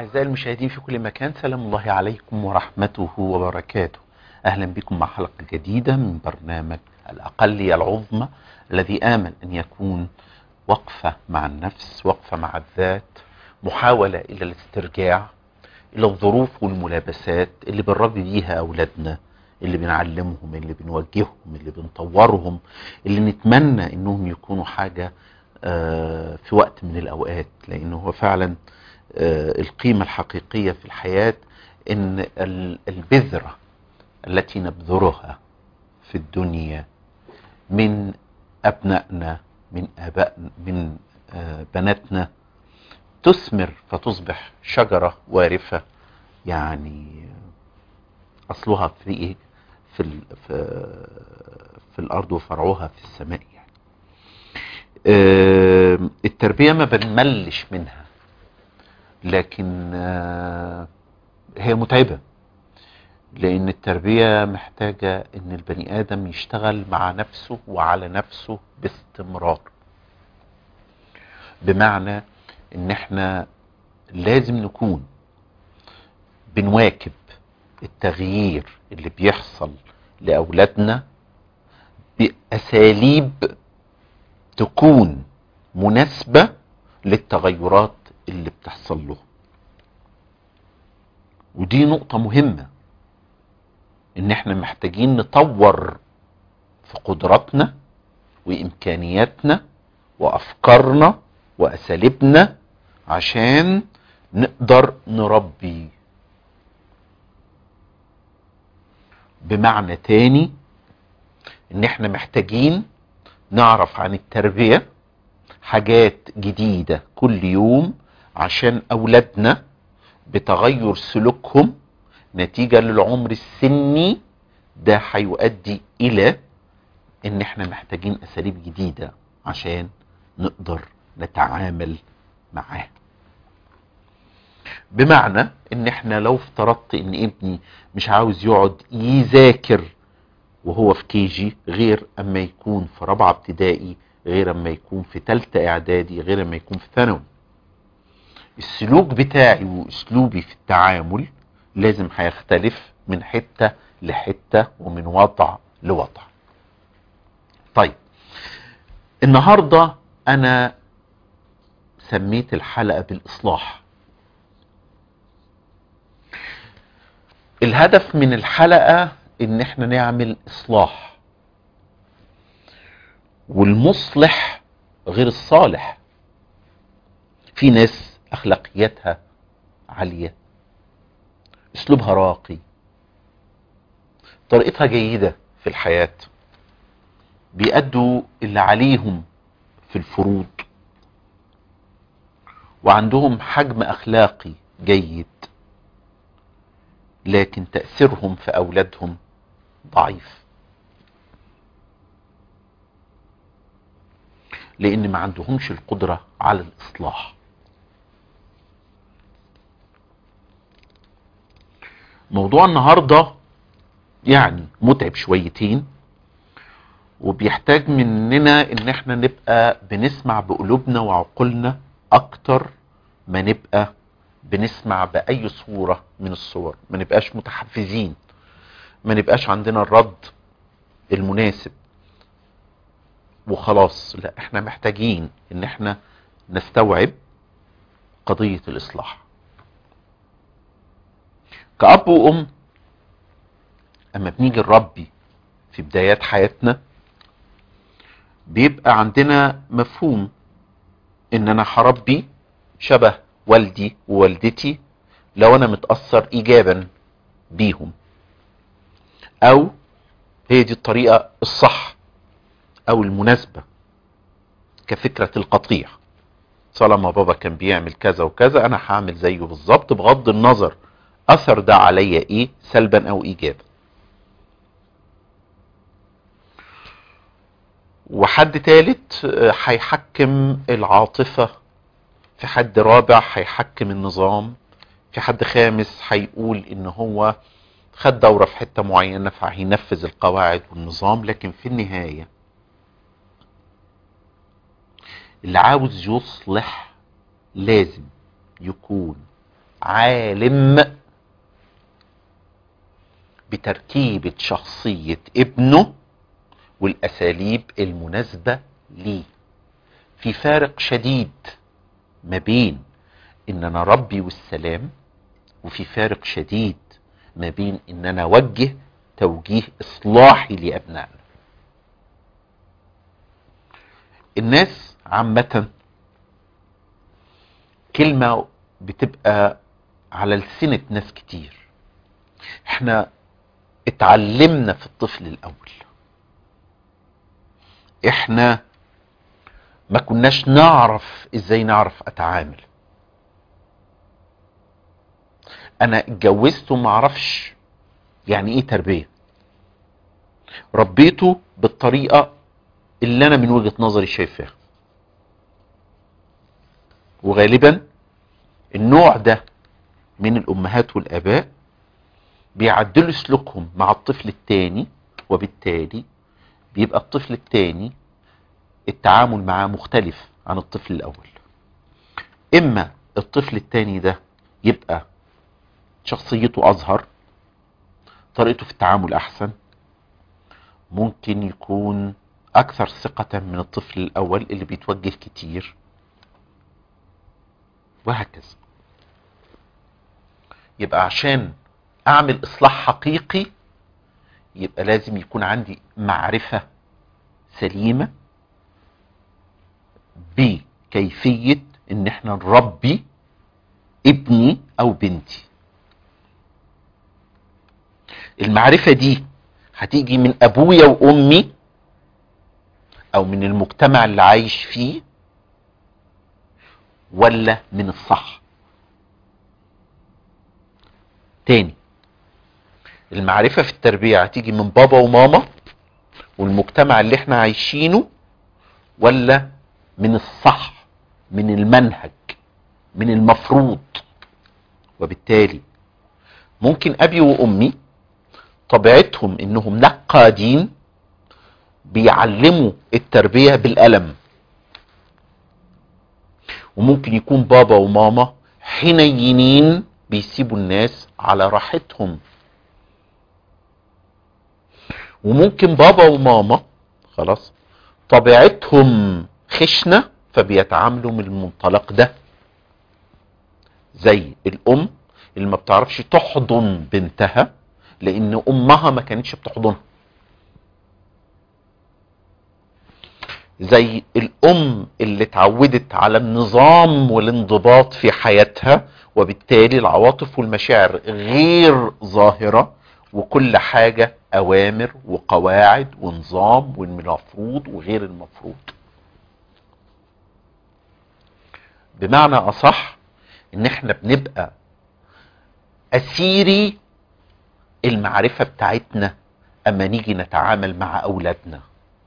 أعزائي المشاهدين في كل مكان سلام الله عليكم ورحمته وبركاته أهلا بكم مع حلقة جديدة من برنامج الأقلية العظمى الذي آمل أن يكون وقفة مع النفس وقفة مع الذات محاولة إلى الاسترجاع إلى الظروف والملابسات اللي بنربي بيها أولادنا اللي بنعلمهم اللي بنوجههم اللي بنطورهم اللي نتمنى انهم يكونوا حاجة آه، في وقت من الاوقات لانه هو فعلا آه، القيمة الحقيقية في الحياة ان ال- البذرة التي نبذرها في الدنيا من ابنائنا من ابائنا من آه، بناتنا تثمر فتصبح شجرة وارفة يعني اصلها في ايه في ال- في, في الارض وفرعها في السماء يعني آه، التربيه ما بنملش منها لكن آه، هي متعبه لان التربيه محتاجه ان البني ادم يشتغل مع نفسه وعلى نفسه باستمرار بمعنى ان احنا لازم نكون بنواكب التغيير اللي بيحصل لأولادنا بأساليب تكون مناسبة للتغيرات اللي بتحصل له ودي نقطة مهمة ان احنا محتاجين نطور في قدراتنا وامكانياتنا وافكارنا واساليبنا عشان نقدر نربي بمعنى تاني ان احنا محتاجين نعرف عن التربية حاجات جديدة كل يوم عشان اولادنا بتغير سلوكهم نتيجة للعمر السني ده هيؤدي الى ان احنا محتاجين اساليب جديدة عشان نقدر نتعامل معاه بمعنى ان احنا لو افترضت ان ابني مش عاوز يقعد يذاكر وهو في كيجي غير اما يكون في رابعه ابتدائي غير اما يكون في ثالثه اعدادي غير اما يكون في ثانوي السلوك بتاعي واسلوبي في التعامل لازم هيختلف من حته لحته ومن وضع لوضع طيب النهارده انا سميت الحلقه بالاصلاح الهدف من الحلقة ان احنا نعمل اصلاح والمصلح غير الصالح في ناس اخلاقياتها عالية اسلوبها راقي طريقتها جيدة في الحياة بيأدوا اللي عليهم في الفروض وعندهم حجم اخلاقي جيد لكن تأثيرهم في أولادهم ضعيف لأن ما عندهمش القدرة على الإصلاح موضوع النهاردة يعني متعب شويتين وبيحتاج مننا ان احنا نبقى بنسمع بقلوبنا وعقولنا اكتر ما نبقى بنسمع بأي صورة من الصور ما نبقاش متحفزين ما نبقاش عندنا الرد المناسب وخلاص لا احنا محتاجين ان احنا نستوعب قضية الإصلاح كأب وأم أما بنيجي نربي في بدايات حياتنا بيبقى عندنا مفهوم ان انا هربي شبه والدي ووالدتي لو انا متأثر ايجابا بيهم او هي دي الطريقة الصح او المناسبة كفكرة القطيع طالما بابا كان بيعمل كذا وكذا انا هعمل زيه بالظبط بغض النظر اثر ده عليا ايه سلبا او ايجابا وحد تالت آه، هيحكم العاطفة في حد رابع هيحكم النظام في حد خامس هيقول ان هو خد دورة في حتة معينة فهينفذ القواعد والنظام لكن في النهاية اللي عاوز يصلح لازم يكون عالم بتركيبة شخصية ابنه والأساليب المناسبة ليه في فارق شديد ما بين ان انا ربي والسلام وفي فارق شديد ما بين ان انا اوجه توجيه اصلاحي لابنائنا الناس عامة كلمة بتبقى على لسنة ناس كتير احنا اتعلمنا في الطفل الاول احنا ما كناش نعرف ازاي نعرف اتعامل انا اتجوزت وما اعرفش يعني ايه تربيه ربيته بالطريقه اللي انا من وجهه نظري شايفاها وغالبا النوع ده من الامهات والاباء بيعدلوا سلوكهم مع الطفل التاني وبالتالي بيبقى الطفل التاني التعامل معاه مختلف عن الطفل الاول اما الطفل التاني ده يبقى شخصيته اظهر طريقته في التعامل احسن ممكن يكون اكثر ثقة من الطفل الاول اللي بيتوجه كتير وهكذا يبقى عشان اعمل اصلاح حقيقي يبقى لازم يكون عندي معرفة سليمة بكيفية ان احنا نربي ابني او بنتي المعرفة دي هتيجي من ابويا وامي او من المجتمع اللي عايش فيه ولا من الصح تاني المعرفة في التربية هتيجي من بابا وماما والمجتمع اللي احنا عايشينه ولا من الصح من المنهج من المفروض وبالتالي ممكن ابي وامي طبيعتهم انهم نقادين بيعلموا التربية بالقلم وممكن يكون بابا وماما حنينين بيسيبوا الناس على راحتهم وممكن بابا وماما خلاص طبيعتهم خشنة فبيتعاملوا من المنطلق ده زي الام اللي ما بتعرفش تحضن بنتها لان امها ما كانتش بتحضنها زي الام اللي اتعودت على النظام والانضباط في حياتها وبالتالي العواطف والمشاعر غير ظاهرة وكل حاجة اوامر وقواعد ونظام والمفروض وغير المفروض بمعنى اصح ان احنا بنبقى اسيري المعرفة بتاعتنا اما نيجي نتعامل مع اولادنا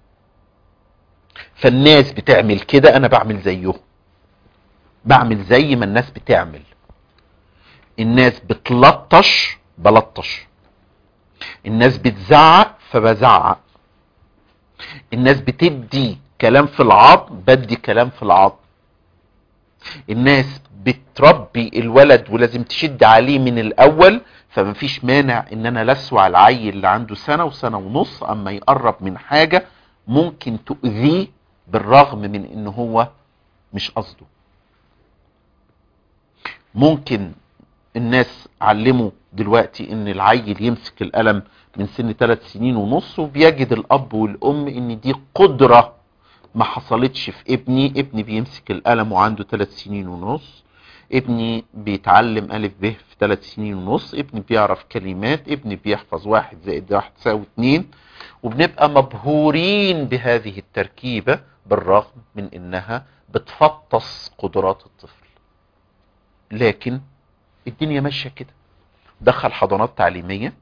فالناس بتعمل كده انا بعمل زيهم بعمل زي ما الناس بتعمل الناس بتلطش بلطش الناس بتزعق فبزعق الناس بتدي كلام في العظم بدي كلام في العظم الناس بتربي الولد ولازم تشد عليه من الاول فمفيش مانع ان انا لسوع العيل اللي عنده سنة وسنة ونص اما يقرب من حاجة ممكن تؤذيه بالرغم من ان هو مش قصده ممكن الناس علموا دلوقتي ان العيل يمسك القلم من سن ثلاث سنين ونص وبيجد الاب والام ان دي قدرة ما حصلتش في ابني ابني بيمسك القلم وعنده ثلاث سنين ونص ابني بيتعلم ألف ب في ثلاث سنين ونص ابني بيعرف كلمات ابني بيحفظ واحد زائد واحد تساوي اتنين وبنبقى مبهورين بهذه التركيبة بالرغم من انها بتفطس قدرات الطفل لكن الدنيا ماشية كده دخل حضانات تعليمية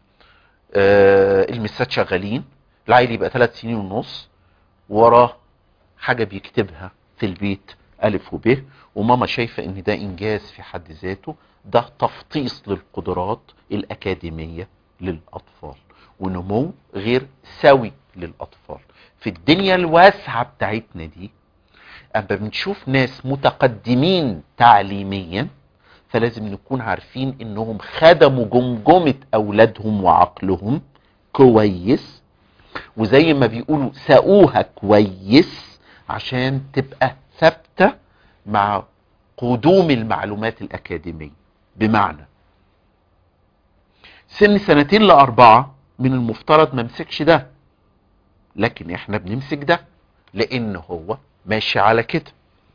آه المسات شغالين العيل يبقى ثلاث سنين ونص وراه حاجة بيكتبها في البيت ألف وب وماما شايفة ان ده انجاز في حد ذاته ده تفطيس للقدرات الأكاديمية للأطفال ونمو غير سوي للأطفال في الدنيا الواسعة بتاعتنا دي أما بنشوف ناس متقدمين تعليميا فلازم نكون عارفين انهم خدموا جمجمة اولادهم وعقلهم كويس وزي ما بيقولوا سقوها كويس عشان تبقى ثابتة مع قدوم المعلومات الأكاديمية بمعنى سن سنتين لأربعة من المفترض ما امسكش ده لكن احنا بنمسك ده لان هو ماشي على كده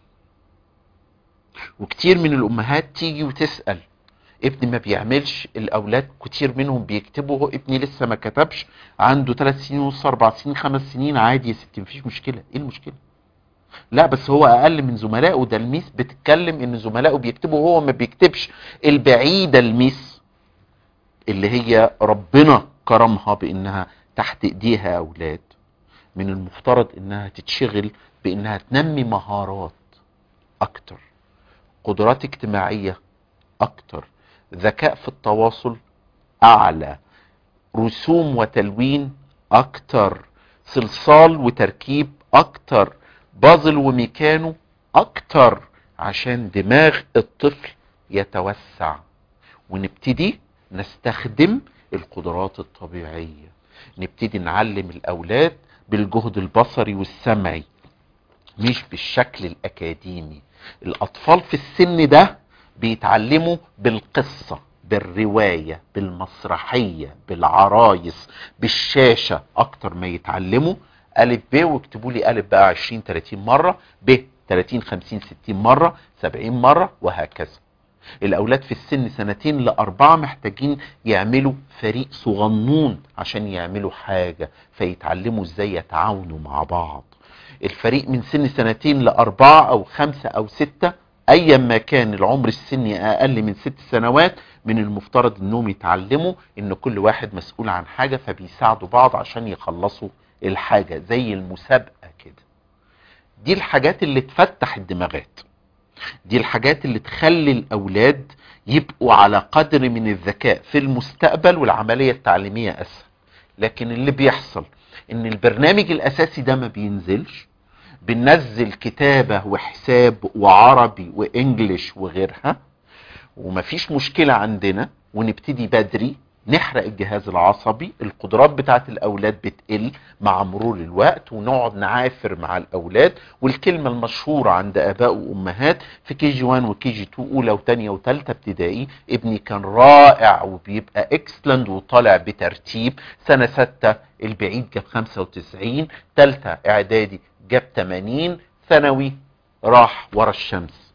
وكتير من الامهات تيجي وتسأل ابني ما بيعملش الاولاد كتير منهم بيكتبوا هو ابني لسه ما كتبش عنده ثلاث سنين ونص اربع سنين خمس سنين عادي يا ستي مفيش مشكله ايه المشكله لا بس هو اقل من زملائه ده الميس بتتكلم ان زملائه بيكتبوا وهو ما بيكتبش البعيده الميس اللي هي ربنا كرمها بانها تحت ايديها اولاد من المفترض انها تتشغل بانها تنمي مهارات اكتر قدرات اجتماعيه اكتر ذكاء في التواصل اعلى رسوم وتلوين اكتر صلصال وتركيب اكتر بازل وميكانو اكتر عشان دماغ الطفل يتوسع ونبتدي نستخدم القدرات الطبيعية نبتدي نعلم الاولاد بالجهد البصري والسمعي مش بالشكل الاكاديمي الاطفال في السن ده بيتعلموا بالقصة بالرواية بالمسرحية بالعرايس بالشاشة اكتر ما يتعلموا الف ب واكتبوا لي الف بقى 20 30 مرة ب 30 50 60 مرة 70 مرة وهكذا الاولاد في السن سنتين لاربعة محتاجين يعملوا فريق صغنون عشان يعملوا حاجة فيتعلموا ازاي يتعاونوا مع بعض الفريق من سن سنتين لاربعة او خمسة او ستة ايا ما كان العمر السني اقل من ست سنوات من المفترض انهم يتعلموا ان كل واحد مسؤول عن حاجة فبيساعدوا بعض عشان يخلصوا الحاجة زي المسابقة كده دي الحاجات اللي تفتح الدماغات دي الحاجات اللي تخلي الاولاد يبقوا على قدر من الذكاء في المستقبل والعملية التعليمية اسهل لكن اللي بيحصل ان البرنامج الاساسي ده ما بينزلش بننزل كتابة وحساب وعربي وانجليش وغيرها ومفيش مشكلة عندنا ونبتدي بدري نحرق الجهاز العصبي القدرات بتاعت الاولاد بتقل مع مرور الوقت ونقعد نعافر مع الاولاد والكلمة المشهورة عند اباء وامهات في كي جي 1 وكي جي 2 اولى وثانيه وثالثه ابتدائي ابني كان رائع وبيبقى اكسلند وطالع بترتيب سنة ستة البعيد جاب 95 ثالثه اعدادي جاب 80 ثانوي راح ورا الشمس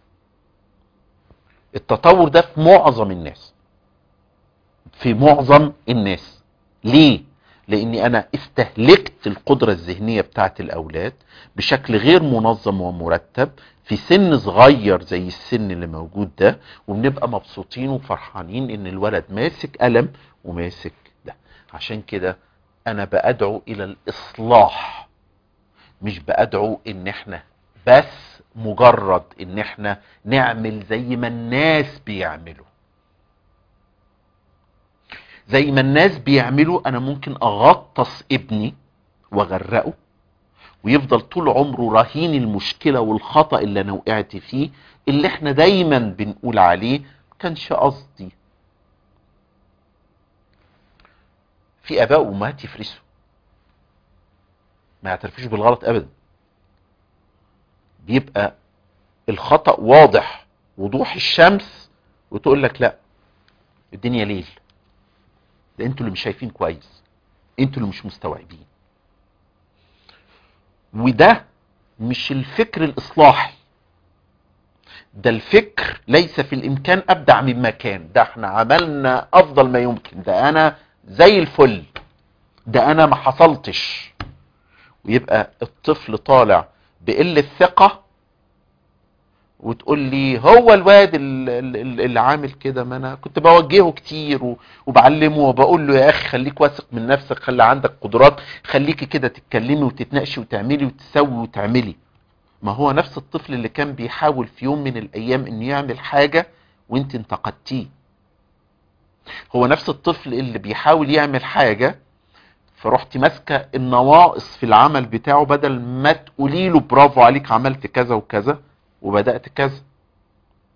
التطور ده في معظم الناس في معظم الناس ليه لاني انا استهلكت القدرة الذهنية بتاعت الاولاد بشكل غير منظم ومرتب في سن صغير زي السن اللي موجود ده وبنبقى مبسوطين وفرحانين ان الولد ماسك قلم وماسك ده عشان كده انا بادعو الى الاصلاح مش بادعو ان احنا بس مجرد ان احنا نعمل زي ما الناس بيعملوا زي ما الناس بيعملوا انا ممكن اغطس ابني واغرقه ويفضل طول عمره رهين المشكلة والخطأ اللي انا وقعت فيه اللي احنا دايما بنقول عليه كانش قصدي في اباء وامهات يفرسوا ما يعترفوش بالغلط ابدا بيبقى الخطأ واضح وضوح الشمس وتقول لك لا الدنيا ليل ده انتوا اللي مش شايفين كويس انتوا اللي مش مستوعبين وده مش الفكر الاصلاحي ده الفكر ليس في الامكان ابدع مما كان ده احنا عملنا افضل ما يمكن ده انا زي الفل ده انا ما حصلتش ويبقى الطفل طالع بقلة ثقة وتقول لي هو الواد اللي عامل كده ما انا كنت بوجهه كتير وبعلمه وبقول له يا اخي خليك واثق من نفسك خلي عندك قدرات خليكي كده تتكلمي وتتناقشي وتعملي وتسوي وتعملي ما هو نفس الطفل اللي كان بيحاول في يوم من الايام انه يعمل حاجة وانت انتقدتيه هو نفس الطفل اللي بيحاول يعمل حاجة فرحتي ماسكه النواقص في العمل بتاعه بدل ما تقولي له برافو عليك عملت كذا وكذا وبدات كذا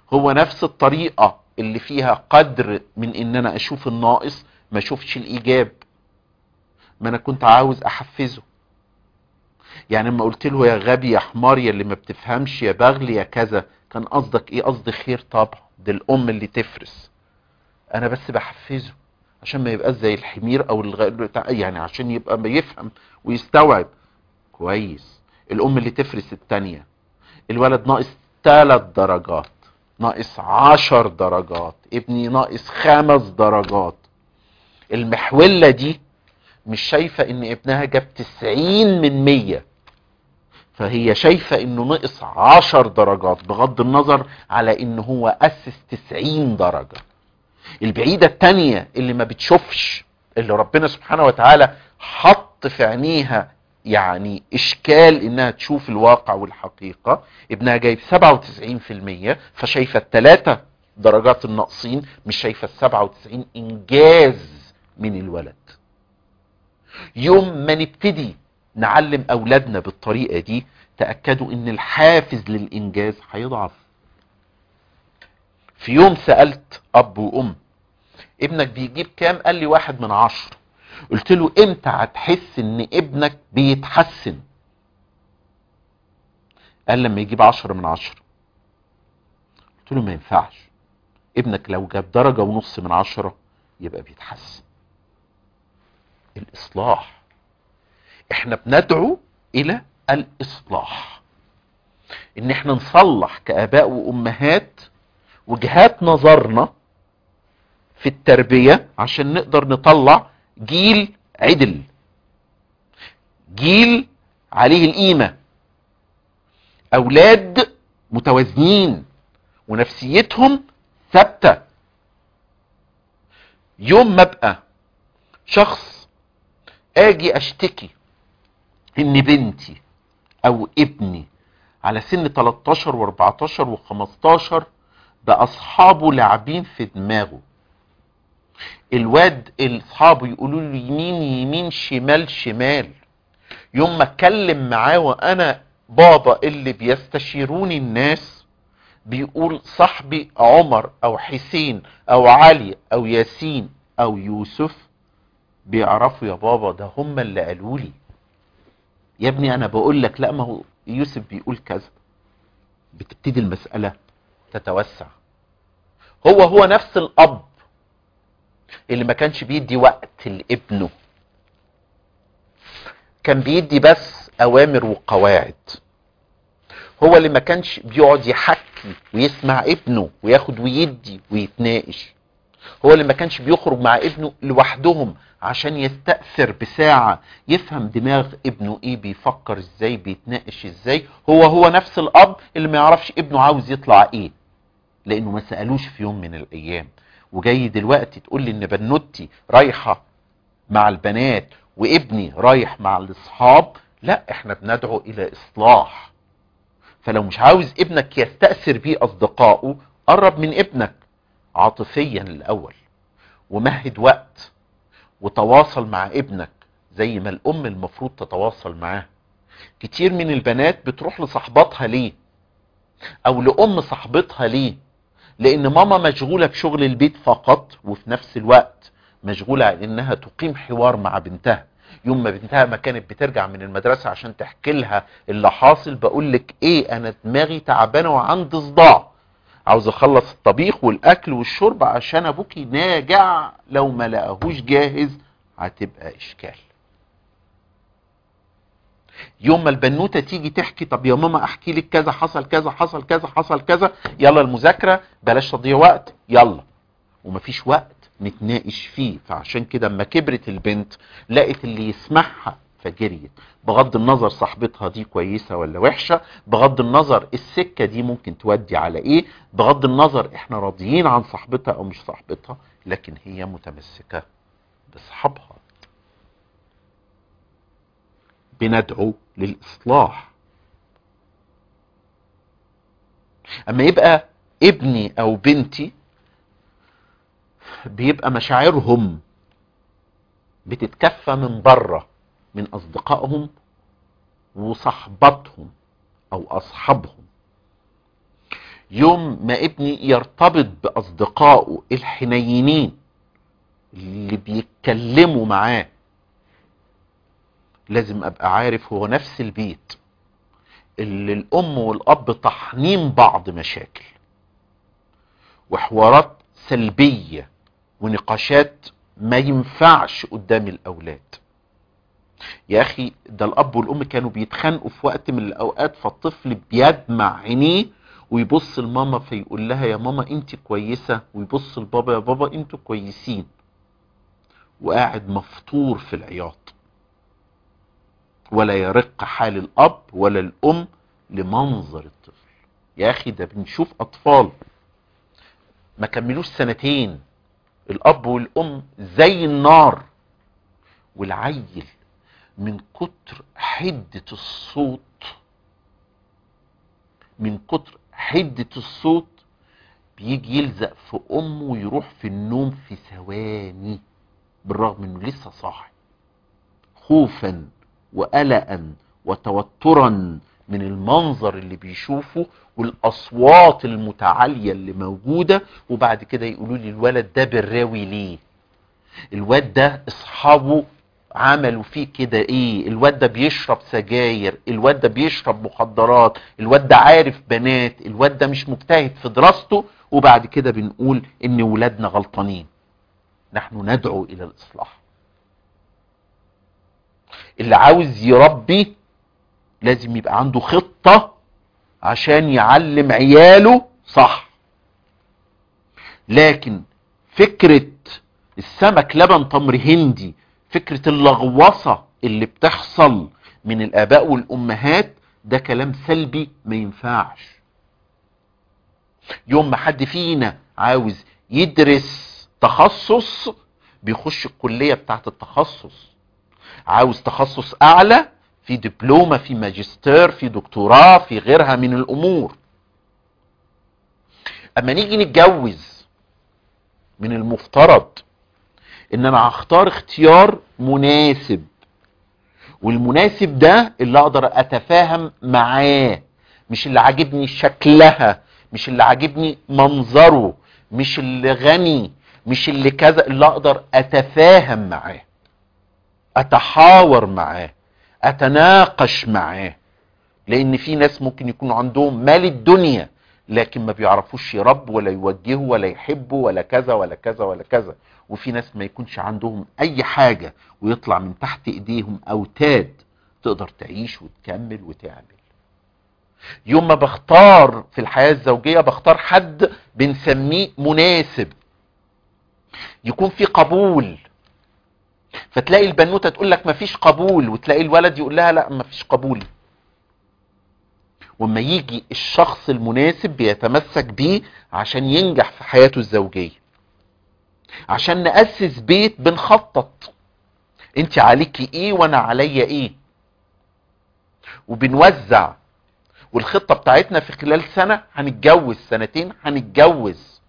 هو نفس الطريقة اللي فيها قدر من ان انا اشوف الناقص ما اشوفش الايجاب ما انا كنت عاوز احفزه يعني لما قلت له يا غبي يا حمار يا اللي ما بتفهمش يا بغل يا كذا كان قصدك ايه قصدي خير طبعا دي الام اللي تفرس انا بس بحفزه عشان ما يبقاش زي الحمير او الغ... يعني عشان يبقى بيفهم ويستوعب كويس الام اللي تفرس التانية الولد ناقص ثلاث درجات ناقص عشر درجات ابني ناقص خمس درجات المحولة دي مش شايفة ان ابنها جاب تسعين من مية فهي شايفة انه نقص عشر درجات بغض النظر على ان هو اسس تسعين درجة البعيدة التانية اللي ما بتشوفش اللي ربنا سبحانه وتعالى حط في عينيها يعني اشكال انها تشوف الواقع والحقيقة ابنها جايب 97% فشايفة الثلاثة درجات الناقصين مش شايفة ال 97 انجاز من الولد يوم ما نبتدي نعلم اولادنا بالطريقة دي تأكدوا ان الحافز للانجاز هيضعف في يوم سألت اب وام ابنك بيجيب كام قال لي واحد من عشر قلت له امتى هتحس ان ابنك بيتحسن قال لما يجيب عشرة من عشرة قلت له ما ينفعش ابنك لو جاب درجة ونص من عشرة يبقى بيتحسن الاصلاح احنا بندعو الى الاصلاح ان احنا نصلح كاباء وامهات وجهات نظرنا في التربية عشان نقدر نطلع جيل عدل جيل عليه القيمة اولاد متوازنين ونفسيتهم ثابتة يوم ما ابقى شخص اجي اشتكي ان بنتي او ابني على سن 13 و14 و15 ده اصحابه لاعبين في دماغه الواد اصحابه يقولوا له يمين يمين شمال شمال يوم ما اتكلم معاه وانا بابا اللي بيستشيروني الناس بيقول صاحبي عمر او حسين او علي او ياسين او يوسف بيعرفوا يا بابا ده هم اللي قالوا لي يا ابني انا بقول لك لا ما هو يوسف بيقول كذا بتبتدي المسألة تتوسع هو هو نفس الاب اللي ما كانش بيدي وقت لابنه كان بيدي بس اوامر وقواعد هو اللي ما كانش بيقعد يحكي ويسمع ابنه وياخد ويدي ويتناقش هو اللي ما كانش بيخرج مع ابنه لوحدهم عشان يستأثر بساعة يفهم دماغ ابنه ايه بيفكر ازاي بيتناقش ازاي هو هو نفس الاب اللي ما يعرفش ابنه عاوز يطلع ايه لانه ما سألوش في يوم من الايام وجاي دلوقتي تقول لي ان بنوتي رايحة مع البنات وابني رايح مع الاصحاب لا احنا بندعو الى اصلاح فلو مش عاوز ابنك يستأثر بيه اصدقائه قرب من ابنك عاطفيا الاول ومهد وقت وتواصل مع ابنك زي ما الام المفروض تتواصل معاه كتير من البنات بتروح لصاحباتها ليه او لام صاحبتها ليه لان ماما مشغولة بشغل البيت فقط وفي نفس الوقت مشغولة انها تقيم حوار مع بنتها يوم ما بنتها ما كانت بترجع من المدرسة عشان تحكي لها اللي حاصل بقول لك ايه انا دماغي تعبانة وعندي صداع عاوز اخلص الطبيخ والاكل والشرب عشان ابوكي ناجع لو ما لقاهوش جاهز هتبقى اشكال يوم ما البنوتة تيجي تحكي طب يا ماما احكي لك كذا حصل كذا حصل كذا حصل كذا يلا المذاكرة بلاش تضيع وقت يلا ومفيش وقت نتناقش فيه فعشان كده اما كبرت البنت لقت اللي يسمعها فجريت بغض النظر صاحبتها دي كويسة ولا وحشة بغض النظر السكة دي ممكن تودي على ايه بغض النظر احنا راضيين عن صاحبتها او مش صاحبتها لكن هي متمسكة باصحابها بندعو للاصلاح اما يبقى ابني او بنتي بيبقى مشاعرهم بتتكفى من بره من اصدقائهم وصحباتهم او اصحابهم يوم ما ابني يرتبط باصدقائه الحنينين اللي بيتكلموا معاه لازم ابقى عارف هو نفس البيت اللي الام والاب طحنين بعض مشاكل وحوارات سلبية ونقاشات ما ينفعش قدام الاولاد يا اخي ده الاب والام كانوا بيتخانقوا في وقت من الاوقات فالطفل بيدمع عينيه ويبص لماما فيقول لها يا ماما انت كويسة ويبص لبابا يا بابا انتوا كويسين وقاعد مفطور في العياط ولا يرق حال الاب ولا الام لمنظر الطفل يا اخي ده بنشوف اطفال ما كملوش سنتين الاب والام زي النار والعيل من كتر حدة الصوت من كتر حدة الصوت بيجي يلزق في امه ويروح في النوم في ثواني بالرغم انه لسه صاحي خوفا وقلقا وتوترا من المنظر اللي بيشوفه والاصوات المتعاليه اللي موجوده وبعد كده يقولوا لي الولد ده بالراوي ليه الواد ده اصحابه عملوا فيه كده ايه الواد ده بيشرب سجاير الواد ده بيشرب مخدرات الواد ده عارف بنات الواد ده مش مجتهد في دراسته وبعد كده بنقول ان ولادنا غلطانين نحن ندعو الى الاصلاح اللي عاوز يربي لازم يبقى عنده خطة عشان يعلم عياله صح لكن فكرة السمك لبن تمر هندي فكرة اللغوصة اللي بتحصل من الآباء والأمهات ده كلام سلبي ما ينفعش يوم ما حد فينا عاوز يدرس تخصص بيخش الكلية بتاعت التخصص عاوز تخصص اعلى في دبلومة في ماجستير في دكتوراه في غيرها من الامور اما نيجي نتجوز من المفترض ان انا هختار اختيار مناسب والمناسب ده اللي اقدر اتفاهم معاه مش اللي عاجبني شكلها مش اللي عاجبني منظره مش اللي غني مش اللي كذا اللي اقدر اتفاهم معاه اتحاور معاه اتناقش معاه لان في ناس ممكن يكون عندهم مال الدنيا لكن ما بيعرفوش يربوا ولا يوجهوا ولا يحبوا ولا كذا ولا كذا ولا كذا وفي ناس ما يكونش عندهم اي حاجة ويطلع من تحت ايديهم اوتاد تقدر تعيش وتكمل وتعمل يوم ما بختار في الحياة الزوجية بختار حد بنسميه مناسب يكون في قبول فتلاقي البنوتة تقول لك مفيش قبول وتلاقي الولد يقول لها لا مفيش قبول وما يجي الشخص المناسب بيتمسك بيه عشان ينجح في حياته الزوجية عشان نأسس بيت بنخطط انت عليكي ايه وانا عليا ايه وبنوزع والخطة بتاعتنا في خلال سنة هنتجوز سنتين هنتجوز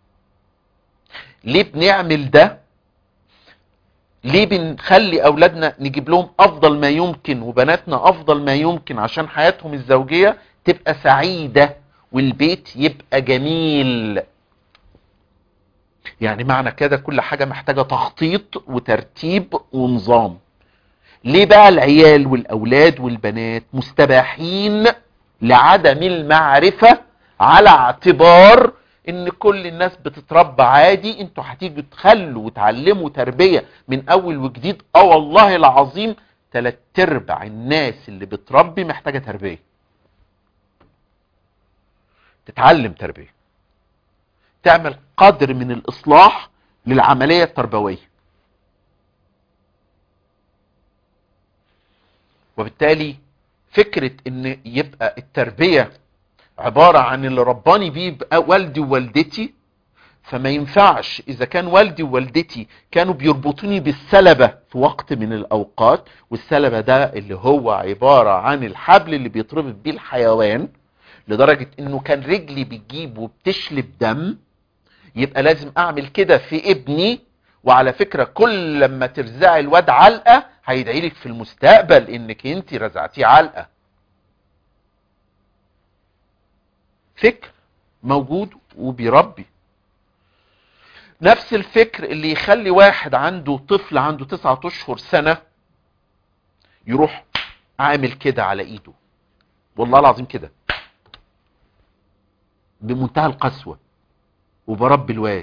ليه بنعمل ده ليه بنخلي اولادنا نجيب لهم افضل ما يمكن وبناتنا افضل ما يمكن عشان حياتهم الزوجية تبقى سعيدة والبيت يبقى جميل يعني معنى كده كل حاجة محتاجة تخطيط وترتيب ونظام ليه بقى العيال والاولاد والبنات مستباحين لعدم المعرفة على اعتبار ان كل الناس بتتربى عادي انتوا هتيجوا تخلوا وتعلموا تربية من اول وجديد اه والله العظيم تلات ارباع الناس اللي بتربي محتاجة تربية تتعلم تربية تعمل قدر من الاصلاح للعملية التربوية وبالتالي فكرة ان يبقى التربية عبارة عن اللي رباني بيه بقى والدي ووالدتي فما ينفعش اذا كان والدي ووالدتي كانوا بيربطوني بالسلبة في وقت من الاوقات والسلبة ده اللي هو عبارة عن الحبل اللي بيتربط بيه الحيوان لدرجة انه كان رجلي بتجيب وبتشلب دم يبقى لازم اعمل كده في ابني وعلى فكرة كل لما ترزعي الواد علقة هيدعي لك في المستقبل انك انت رزعتيه علقة فكر موجود وبيربي نفس الفكر اللي يخلي واحد عنده طفل عنده تسعة اشهر سنة يروح عامل كده على ايده والله العظيم كده بمنتهى القسوة وبربي الواد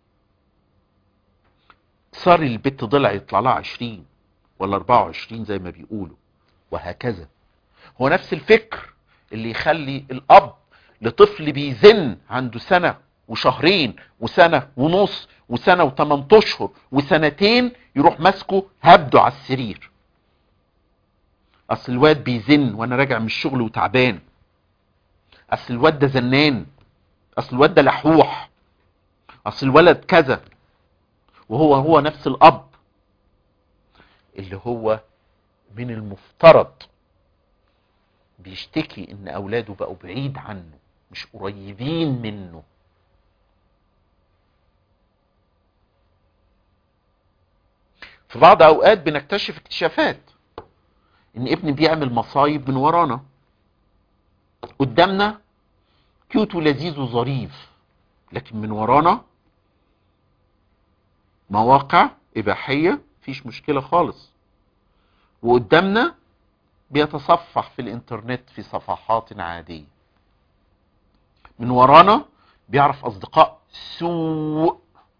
صار البت ضلع يطلع لها 20 ولا 24 زي ما بيقولوا وهكذا هو نفس الفكر اللي يخلي الاب لطفل بيزن عنده سنة وشهرين وسنة ونص وسنة وثمان اشهر وسنتين يروح ماسكه هبده على السرير اصل الواد بيزن وانا راجع من الشغل وتعبان اصل الواد ده زنان اصل الواد ده لحوح اصل الولد كذا وهو هو نفس الاب اللي هو من المفترض بيشتكي ان اولاده بقوا بعيد عنه مش قريبين منه في بعض اوقات بنكتشف اكتشافات ان ابني بيعمل مصايب من ورانا قدامنا كيوت ولذيذ وظريف لكن من ورانا مواقع اباحيه مفيش مشكله خالص وقدامنا بيتصفح في الانترنت في صفحات عاديه من ورانا بيعرف اصدقاء سوء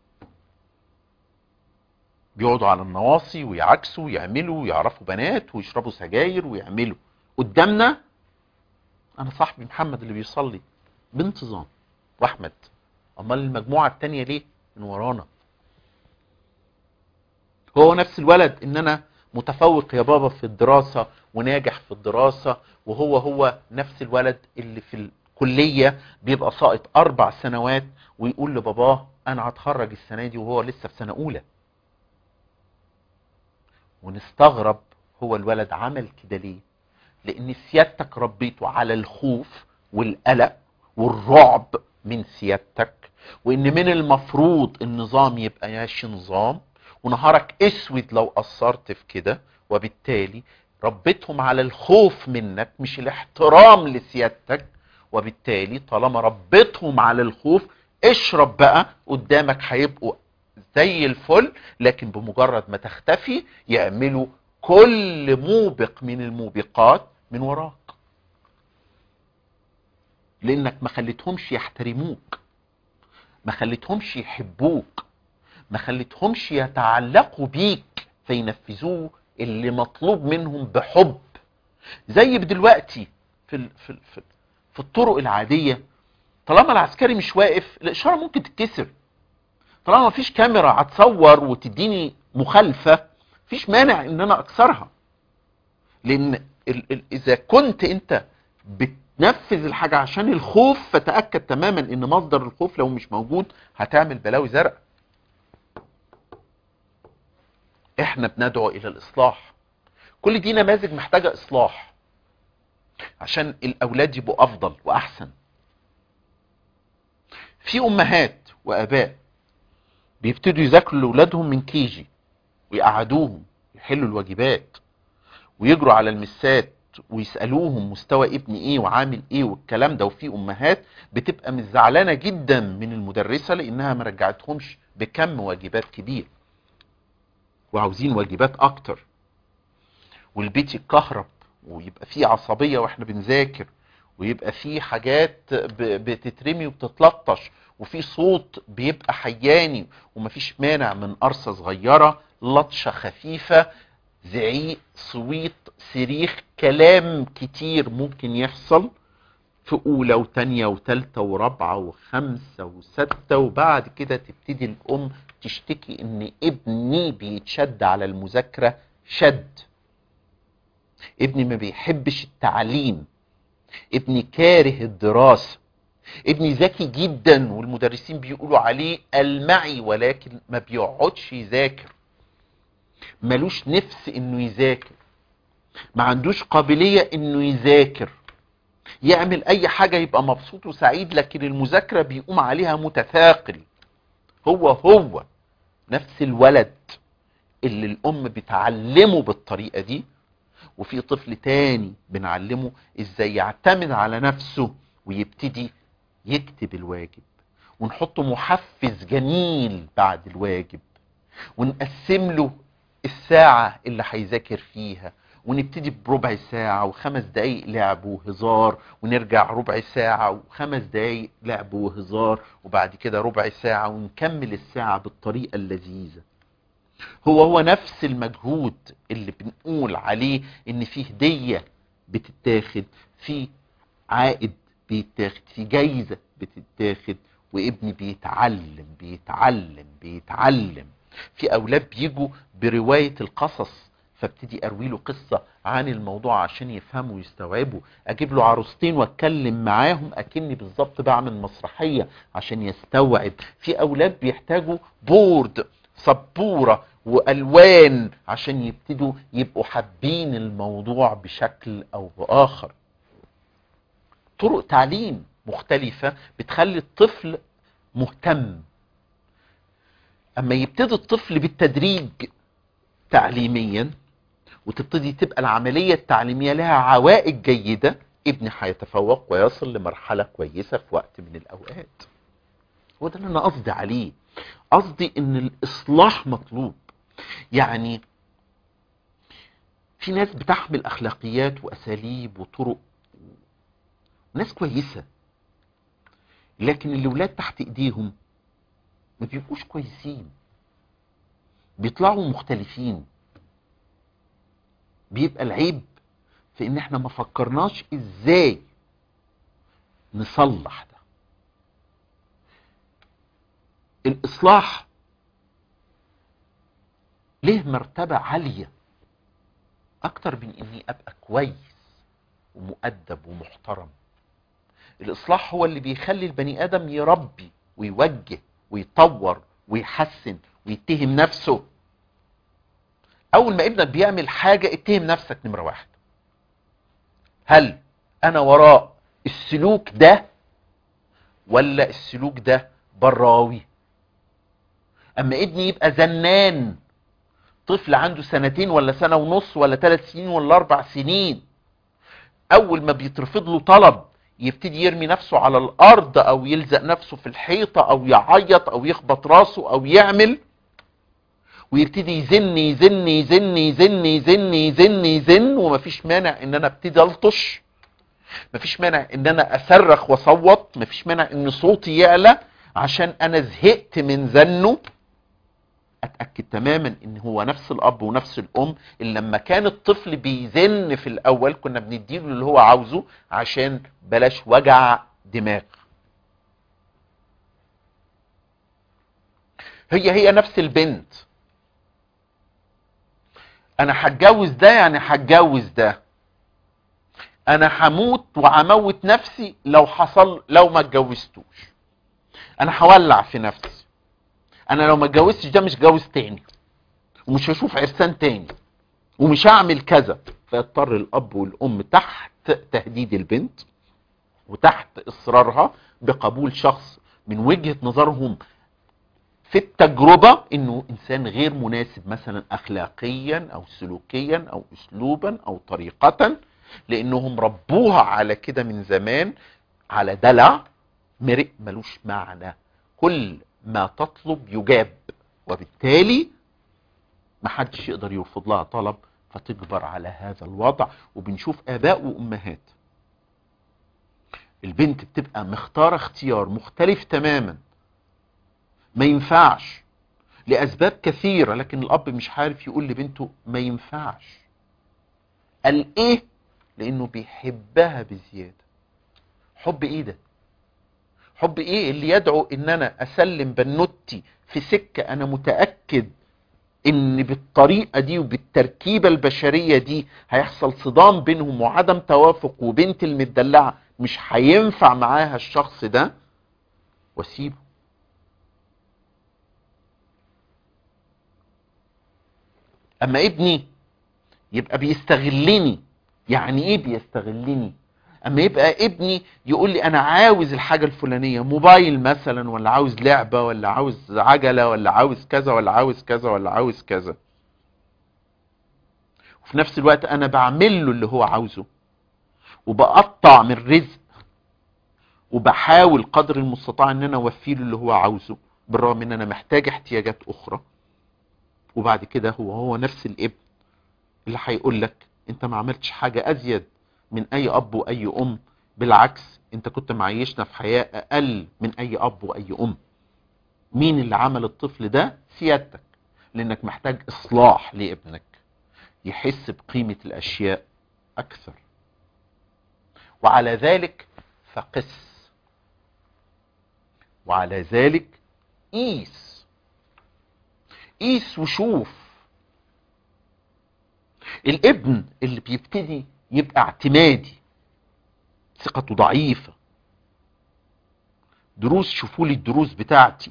بيقعدوا على النواصي ويعكسوا ويعملوا ويعرفوا بنات ويشربوا سجاير ويعملوا قدامنا انا صاحبي محمد اللي بيصلي بانتظام واحمد امال المجموعه التانية ليه من ورانا هو نفس الولد ان انا متفوق يا بابا في الدراسة وناجح في الدراسة وهو هو نفس الولد اللي في الكلية بيبقى ساقط اربع سنوات ويقول لباباه انا هتخرج السنة دي وهو لسه في سنة اولى ونستغرب هو الولد عمل كده ليه لان سيادتك ربيته على الخوف والقلق والرعب من سيادتك وان من المفروض النظام يبقى ماشي نظام ونهارك اسود لو قصرت في كده وبالتالي ربيتهم على الخوف منك مش الاحترام لسيادتك وبالتالي طالما ربيتهم على الخوف اشرب بقى قدامك هيبقوا زي الفل لكن بمجرد ما تختفي يعملوا كل موبق من الموبقات من وراك لانك ما خليتهمش يحترموك ما خليتهمش يحبوك ما خليتهمش يتعلقوا بيك فينفذوه اللي مطلوب منهم بحب زي دلوقتي في ال في ال في, في الطرق العاديه طالما العسكري مش واقف الاشاره ممكن تتكسر طالما مفيش كاميرا هتصور وتديني مخالفه مفيش مانع ان انا اكسرها لان ال ال اذا كنت انت بتنفذ الحاجه عشان الخوف فتاكد تماما ان مصدر الخوف لو مش موجود هتعمل بلاوي زرق احنا بندعو الى الاصلاح كل دي نماذج محتاجه اصلاح عشان الاولاد يبقوا افضل واحسن في امهات واباء بيبتدوا يذاكروا لاولادهم من كيجي ويقعدوهم يحلوا الواجبات ويجروا على المسات ويسالوهم مستوى ابني ايه وعامل ايه والكلام ده وفي امهات بتبقى مزعلانه جدا من المدرسه لانها ما رجعتهمش بكم واجبات كبير وعاوزين واجبات اكتر والبيت يتكهرب ويبقى فيه عصبيه واحنا بنذاكر ويبقى فيه حاجات بتترمي وبتتلطش وفي صوت بيبقى حياني ومفيش مانع من قرصه صغيره لطشه خفيفه زعيق صويت صريخ كلام كتير ممكن يحصل في اولى وتانية وتالتة ورابعة وخمسة وستة وبعد كده تبتدي الام تشتكي ان ابني بيتشد على المذاكرة شد ابني ما بيحبش التعليم ابني كاره الدراسة ابني ذكي جدا والمدرسين بيقولوا عليه المعي ولكن ما بيقعدش يذاكر ملوش نفس انه يذاكر ما عندوش قابلية انه يذاكر يعمل اي حاجة يبقى مبسوط وسعيد لكن المذاكرة بيقوم عليها متثاقل هو هو نفس الولد اللي الام بتعلمه بالطريقة دي وفي طفل تاني بنعلمه ازاي يعتمد على نفسه ويبتدي يكتب الواجب ونحط محفز جميل بعد الواجب ونقسم له الساعة اللي هيذاكر فيها ونبتدي بربع ساعة وخمس دقايق لعب وهزار ونرجع ربع ساعة وخمس دقايق لعب وهزار وبعد كده ربع ساعة ونكمل الساعة بالطريقة اللذيذة هو هو نفس المجهود اللي بنقول عليه ان في هدية بتتاخد في عائد بيتاخد في جايزة بتتاخد وابني بيتعلم بيتعلم بيتعلم في اولاد بيجوا برواية القصص فابتدي اروي له قصة عن الموضوع عشان يفهموا ويستوعبوا اجيب له عروستين واتكلم معاهم اكني بالظبط بعمل مسرحية عشان يستوعب في اولاد بيحتاجوا بورد سبورة والوان عشان يبتدوا يبقوا حابين الموضوع بشكل او باخر طرق تعليم مختلفة بتخلي الطفل مهتم اما يبتدي الطفل بالتدريج تعليميا وتبتدي تبقى العملية التعليمية لها عوائد جيدة ابني هيتفوق ويصل لمرحلة كويسة في وقت من الأوقات وده اللي أنا قصدي عليه قصدي إن الإصلاح مطلوب يعني في ناس بتحمل أخلاقيات وأساليب وطرق ناس كويسة لكن الأولاد تحت إيديهم ما بيبقوش كويسين بيطلعوا مختلفين بيبقى العيب في ان احنا ما فكرناش ازاي نصلح ده الاصلاح ليه مرتبة عالية اكتر من اني ابقى كويس ومؤدب ومحترم الاصلاح هو اللي بيخلي البني ادم يربي ويوجه ويطور ويحسن ويتهم نفسه اول ما ابنك بيعمل حاجة اتهم نفسك نمرة واحد هل انا وراء السلوك ده ولا السلوك ده براوي اما ابني يبقى زنان طفل عنده سنتين ولا سنة ونص ولا ثلاث سنين ولا اربع سنين اول ما بيترفض له طلب يبتدي يرمي نفسه على الارض او يلزق نفسه في الحيطة او يعيط او يخبط راسه او يعمل ويبتدي يزن يزن يزن يزن يزن يزن يزن ومفيش مانع ان انا ابتدي الطش مفيش مانع ان انا اصرخ واصوت مفيش مانع ان صوتي يعلى عشان انا زهقت من زنه اتاكد تماما ان هو نفس الاب ونفس الام اللي لما كان الطفل بيزن في الاول كنا بنديله اللي هو عاوزه عشان بلاش وجع دماغ هي هي نفس البنت انا هتجوز ده يعني هتجوز ده انا هموت وهموت نفسي لو حصل لو ما اتجوزتوش انا هولع في نفسي انا لو ما اتجوزتش ده مش جوز تاني ومش هشوف عرسان تاني ومش هعمل كذا فيضطر الاب والام تحت تهديد البنت وتحت اصرارها بقبول شخص من وجهة نظرهم في التجربة انه انسان غير مناسب مثلا اخلاقيا او سلوكيا او اسلوبا او طريقة لانهم ربوها على كده من زمان على دلع مرق ملوش معنى كل ما تطلب يجاب وبالتالي محدش يقدر يرفض لها طلب فتجبر على هذا الوضع وبنشوف اباء وامهات البنت بتبقى مختارة اختيار مختلف تماما ما ينفعش لأسباب كثيرة لكن الأب مش عارف يقول لبنته ما ينفعش قال إيه لأنه بيحبها بزيادة حب إيه ده حب إيه اللي يدعو إن أنا أسلم بنوتي في سكة أنا متأكد إن بالطريقة دي وبالتركيبة البشرية دي هيحصل صدام بينهم وعدم توافق وبنت المدلعة مش هينفع معاها الشخص ده واسيبه اما ابني يبقى بيستغلني يعني ايه بيستغلني اما يبقى ابني يقول لي انا عاوز الحاجة الفلانية موبايل مثلا ولا عاوز لعبة ولا عاوز عجلة ولا عاوز كذا ولا عاوز كذا ولا عاوز كذا وفي نفس الوقت انا بعمل له اللي هو عاوزه وبقطع من رزق وبحاول قدر المستطاع ان انا اوفي له اللي هو عاوزه بالرغم ان انا محتاج احتياجات اخرى وبعد كده هو هو نفس الابن اللي هيقول لك انت ما عملتش حاجة ازيد من اي اب واي ام بالعكس انت كنت معيشنا في حياة اقل من اي اب واي ام مين اللي عمل الطفل ده سيادتك لانك محتاج اصلاح لابنك يحس بقيمة الاشياء اكثر وعلى ذلك فقس وعلى ذلك قيس قيس وشوف الابن اللي بيبتدي يبقى اعتمادي ثقته ضعيفة دروس شوفوا لي الدروس بتاعتي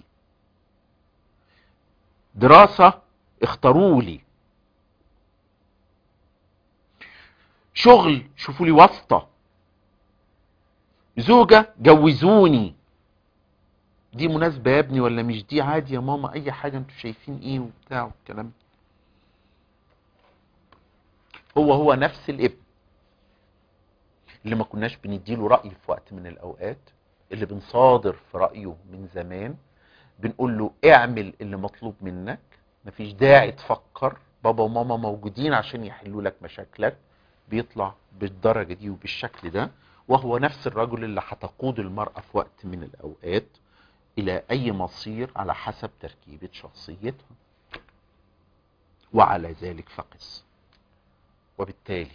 دراسة اختاروا لي شغل شوفوا لي واسطة زوجة جوزوني دي مناسبة يا ابني ولا مش دي عادي يا ماما اي حاجة انتوا شايفين ايه وبتاع والكلام هو هو نفس الابن اللي ما كناش بنديله رأي في وقت من الاوقات اللي بنصادر في رأيه من زمان بنقول له اعمل اللي مطلوب منك مفيش داعي تفكر بابا وماما موجودين عشان يحلوا لك مشاكلك بيطلع بالدرجة دي وبالشكل ده وهو نفس الرجل اللي هتقود المرأة في وقت من الأوقات إلى أي مصير على حسب تركيبة شخصيتها وعلى ذلك فقس وبالتالي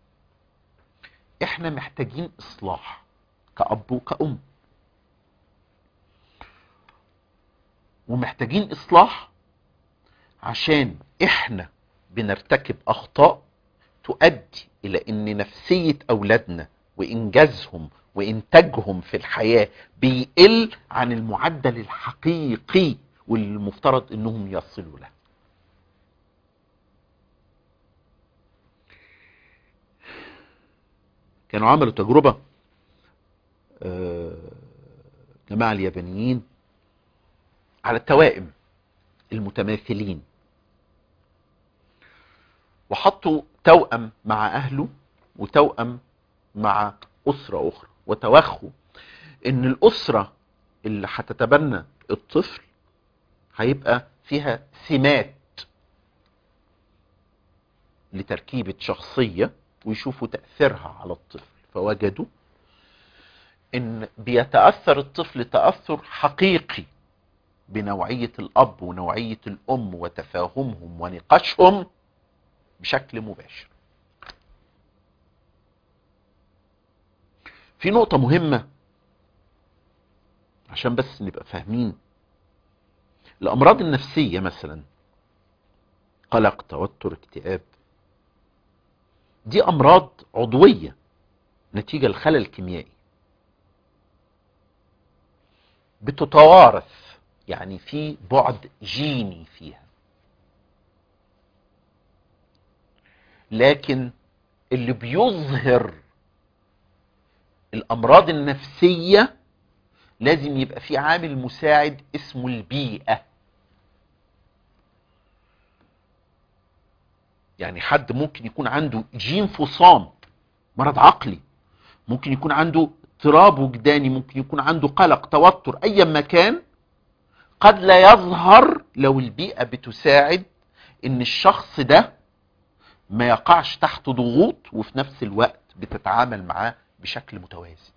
احنا محتاجين إصلاح كأب وكأم ومحتاجين إصلاح عشان احنا بنرتكب أخطاء تؤدي إلى أن نفسية أولادنا وإنجازهم وإنتاجهم في الحياة بيقل عن المعدل الحقيقي واللي المفترض أنهم يصلوا له كانوا عملوا تجربة جماعة اليابانيين على التوائم المتماثلين وحطوا توأم مع أهله وتوأم مع أسرة أخرى وتوخوا إن الأسرة اللي هتتبنى الطفل هيبقى فيها سمات لتركيبة شخصية ويشوفوا تأثيرها على الطفل فوجدوا إن بيتأثر الطفل تأثر حقيقي بنوعية الأب ونوعية الأم وتفاهمهم ونقاشهم بشكل مباشر في نقطة مهمة عشان بس نبقى فاهمين الأمراض النفسية مثلا قلق توتر اكتئاب دي أمراض عضوية نتيجة الخلل الكيميائي بتتوارث يعني في بعد جيني فيها لكن اللي بيظهر الامراض النفسية لازم يبقى في عامل مساعد اسمه البيئة يعني حد ممكن يكون عنده جين فصام مرض عقلي ممكن يكون عنده اضطراب وجداني ممكن يكون عنده قلق توتر ايا ما كان قد لا يظهر لو البيئة بتساعد ان الشخص ده ما يقعش تحت ضغوط وفي نفس الوقت بتتعامل معاه بشكل متوازي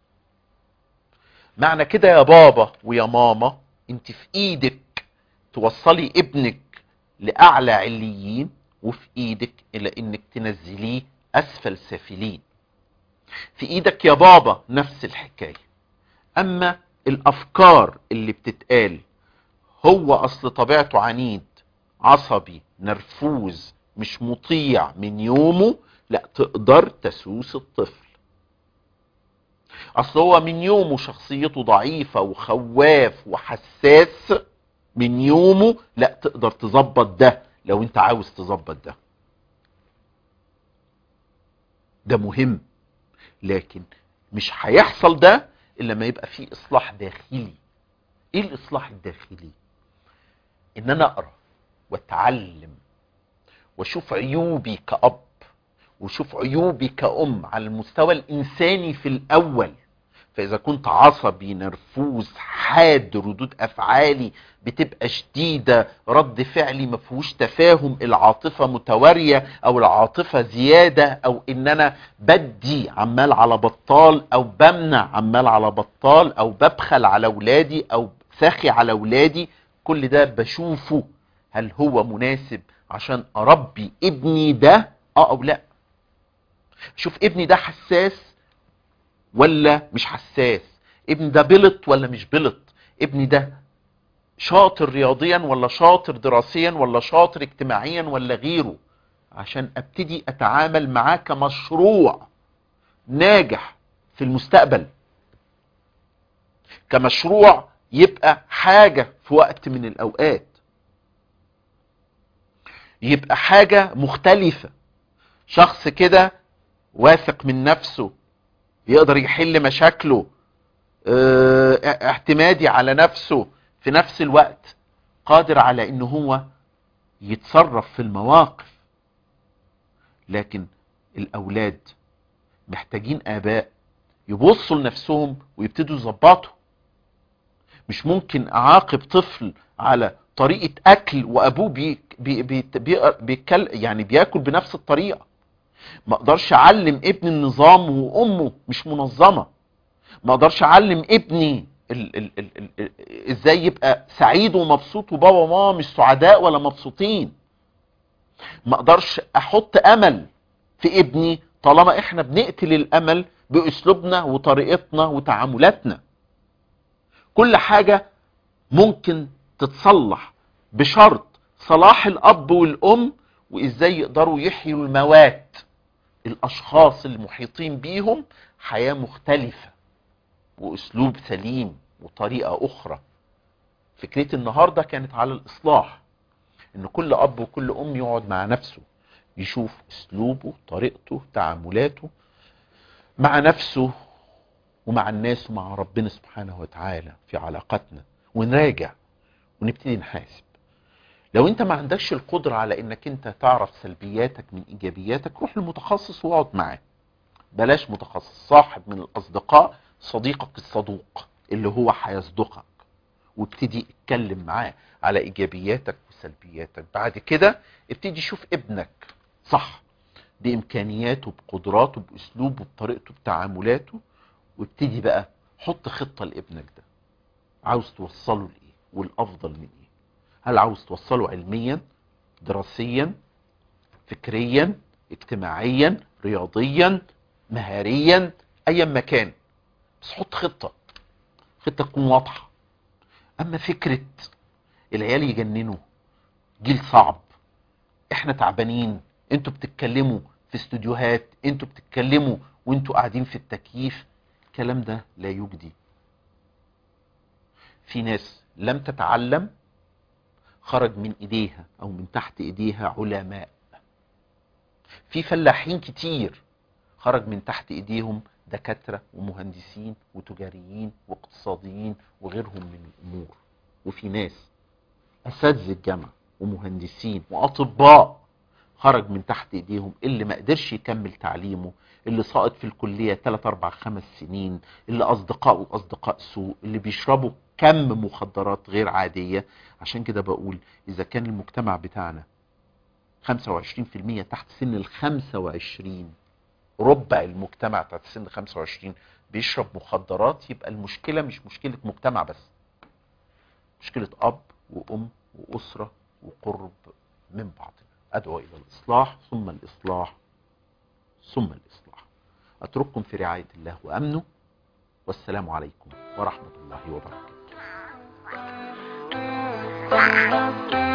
معنى كده يا بابا ويا ماما انت في ايدك توصلي ابنك لاعلى عليين وفي ايدك الى انك تنزليه اسفل سافلين في ايدك يا بابا نفس الحكاية اما الافكار اللي بتتقال هو اصل طبيعته عنيد عصبي نرفوز مش مطيع من يومه لا تقدر تسوس الطفل اصل هو من يومه شخصيته ضعيفة وخواف وحساس من يومه لا تقدر تظبط ده لو انت عاوز تظبط ده ده مهم لكن مش هيحصل ده الا لما يبقى فيه اصلاح داخلي ايه الاصلاح الداخلي ان انا اقرا واتعلم واشوف عيوبي كأب وشوف عيوبي كأم على المستوى الإنساني في الأول فاذا كنت عصبي نرفوز حاد ردود افعالي بتبقى شديده رد فعلي ما فيهوش تفاهم العاطفه متواريه او العاطفه زياده او ان انا بدي عمال على بطال او بمنع عمال على بطال او ببخل على اولادي او ساخي على اولادي كل ده بشوفه هل هو مناسب عشان اربي ابني ده اه او لا شوف ابني ده حساس ولا مش حساس ابني ده بلط ولا مش بلط ابني ده شاطر رياضيا ولا شاطر دراسيا ولا شاطر اجتماعيا ولا غيره عشان ابتدي اتعامل معاه كمشروع ناجح في المستقبل كمشروع يبقى حاجة في وقت من الاوقات يبقى حاجة مختلفة شخص كده واثق من نفسه يقدر يحل مشاكله اه اعتمادي على نفسه في نفس الوقت قادر على ان هو يتصرف في المواقف لكن الاولاد محتاجين اباء يبصوا لنفسهم ويبتدوا يظبطوا مش ممكن اعاقب طفل على طريقة اكل وابوه بي بي بي بي بيكل يعني بياكل بنفس الطريقة ما اقدرش اعلم ابني النظام وامه مش منظمة ما اقدرش اعلم ابني ال ال ال ال ال ازاي يبقى سعيد ومبسوط وبابا وماما مش سعداء ولا مبسوطين ما اقدرش احط امل في ابني طالما احنا بنقتل الامل باسلوبنا وطريقتنا وتعاملاتنا كل حاجة ممكن تتصلح بشرط صلاح الاب والام وازاي يقدروا يحيوا الموات الاشخاص المحيطين بيهم حياة مختلفة واسلوب سليم وطريقة اخرى فكرتي النهاردة كانت على الاصلاح ان كل اب وكل ام يقعد مع نفسه يشوف اسلوبه طريقته تعاملاته مع نفسه ومع الناس ومع ربنا سبحانه وتعالى في علاقتنا ونراجع ونبتدي نحاسب لو انت ما عندكش القدرة على انك انت تعرف سلبياتك من ايجابياتك روح لمتخصص واقعد معاه بلاش متخصص صاحب من الاصدقاء صديقك الصدوق اللي هو هيصدقك وابتدي اتكلم معاه على ايجابياتك وسلبياتك بعد كده ابتدي شوف ابنك صح بامكانياته بقدراته باسلوبه بطريقته بتعاملاته وابتدي بقى حط خطة لابنك ده عاوز توصله لايه والافضل من ايه هل عاوز توصله علميا دراسيا فكريا اجتماعيا رياضيا مهاريا ايا ما كان بس حط خطة خطة تكون واضحة اما فكرة العيال يجننوا جيل صعب احنا تعبانين انتوا بتتكلموا في استوديوهات انتوا بتتكلموا وانتوا قاعدين في التكييف الكلام ده لا يجدي في ناس لم تتعلم خرج من ايديها او من تحت ايديها علماء في فلاحين كتير خرج من تحت ايديهم دكاترة ومهندسين وتجاريين واقتصاديين وغيرهم من الامور وفي ناس اساتذه الجامعه ومهندسين واطباء خرج من تحت ايديهم اللي ما قدرش يكمل تعليمه اللي ساقط في الكليه 3 4 5 سنين اللي اصدقائه اصدقاء سوء اللي بيشربوا كم مخدرات غير عاديه عشان كده بقول اذا كان المجتمع بتاعنا 25% تحت سن ال 25 ربع المجتمع تحت سن 25 بيشرب مخدرات يبقى المشكله مش مشكله مجتمع بس مشكله اب وام واسره وقرب من بعضنا ادعو الى الاصلاح ثم الاصلاح ثم الاصلاح اترككم في رعايه الله وامنه والسلام عليكم ورحمه الله وبركاته